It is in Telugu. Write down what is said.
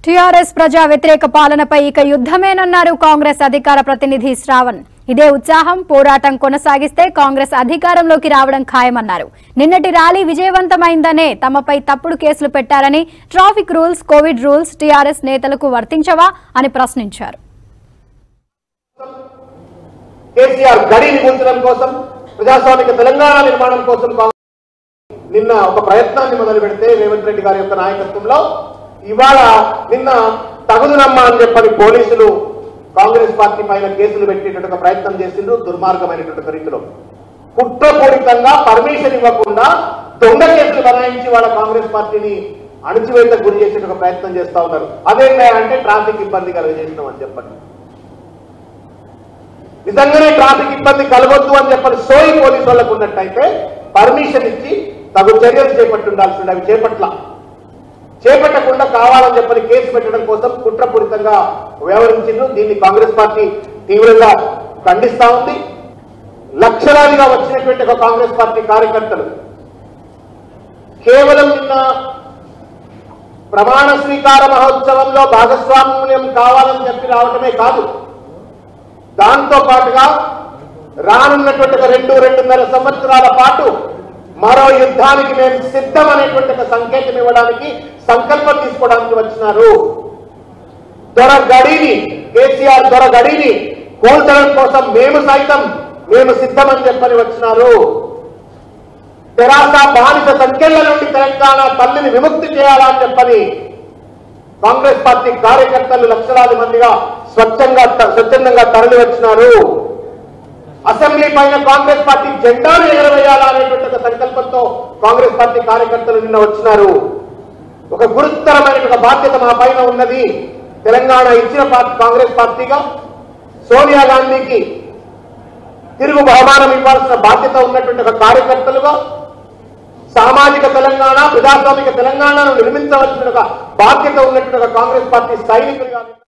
టీఆర్ఎస్ ప్రజా వ్యతిరేక పాలనపై ఇక యుద్ధమేనన్నారు కాంగ్రెస్ అధికార ప్రతినిధి శ్రావణ్ ఇదే ఉత్సాహం పోరాటం కొనసాగిస్తే కాంగ్రెస్ అధికారంలోకి రావడం ఖాయమన్నారు నిన్నటి ర్యాలీ విజయవంతమైందనే తమపై తప్పుడు కేసులు పెట్టారని traffic rules Covid rules TRS నేతలకు వర్తించవా అని ప్రశ్నించారు కేసీఆర్ గడిని ఉంచడం కోసం ప్రజాస్వామిక తెలంగాణ నిర్మాణం కోసం కాంగ్రెస్ నిన్న ఒక ప్రయత్నాన్ని మొదలు పెడితే రేవంత్ రెడ్డి గారి యొక్క నాయకత్వంలో ఇవాళ నిన్న తగుదునమ్మా అని చెప్పని పోలీసులు కాంగ్రెస్ పార్టీ పైన కేసులు పెట్టేటట్టు ఒక ప్రయత్నం చేసిండ్రు దుర్మార్గమైనటువంటి ఒక రీతిలో కుట్రపూరితంగా పర్మిషన్ ఇవ్వకుండా దొంగ కేసులు బనాయించి వాళ్ళ కాంగ్రెస్ పార్టీని అణచివేత గురి చేసే ఒక ప్రయత్నం చేస్తా ఉన్నారు అదేంటా అంటే ట్రాఫిక్ ఇబ్బంది కలుగజేసినాం అని చెప్పండి నిజంగానే ట్రాఫిక్ ఇబ్బంది కలగొద్దు అని చెప్పని సోయి పోలీసు వాళ్ళకు ఉన్నట్టయితే పర్మిషన్ ఇచ్చి తగు చర్యలు చేపట్టి ఉండాల్సింది అవి చేపట్ల చేపట్టకుండా కావాలని చెప్పని కేసు పెట్టడం కోసం కుట్రపూరితంగా వ్యవహరించిండ్రు దీన్ని కాంగ్రెస్ పార్టీ తీవ్రంగా ఖండిస్తా ఉంది లక్షలాదిగా వచ్చినటువంటి ఒక కాంగ్రెస్ పార్టీ కార్యకర్తలు కేవలం నిన్న ప్రమాణ స్వీకార మహోత్సవంలో భాగస్వామ్యం కావాలని చెప్పి రావటమే కాదు దాంతో పాటుగా రానున్నటువంటి ఒక రెండు రెండున్నర సంవత్సరాల పాటు మరో యుద్ధానికి మేము సిద్ధం అనేటువంటి ఒక సంకేతం ఇవ్వడానికి సంకల్పం తీసుకోవడానికి వచ్చినారు దొర గడిని కేసీఆర్ దొర గడిని కోల్చడం కోసం మేము సైతం మేము సిద్ధమని చెప్పని వచ్చినారు తెరాస బానిస సంఖ్యల నుండి తెలంగాణ తల్లిని విముక్తి చేయాలని చెప్పని కాంగ్రెస్ పార్టీ కార్యకర్తలు లక్షలాది మందిగా స్వచ్ఛంగా స్వచ్ఛందంగా తరలి వచ్చినారు అసెంబ్లీ పైన కాంగ్రెస్ పార్టీ జెండాను ఎగరవేయాలా అనేటువంటి ఒక సంకల్పంతో కాంగ్రెస్ పార్టీ కార్యకర్తలు నిన్న వచ్చినారు ఒక గురుతరమైన ఒక బాధ్యత మా పైన ఉన్నది తెలంగాణ ఇచ్చిన పార్టీ కాంగ్రెస్ పార్టీగా సోనియా గాంధీకి తిరుగు బహుమానం ఇవ్వాల్సిన బాధ్యత ఉన్నటువంటి ఒక కార్యకర్తలుగా సామాజిక తెలంగాణ ప్రజాస్వామిక తెలంగాణను నిర్మించవలసిన ఒక బాధ్యత ఉన్నటువంటి ఒక కాంగ్రెస్ పార్టీ సైనికులుగా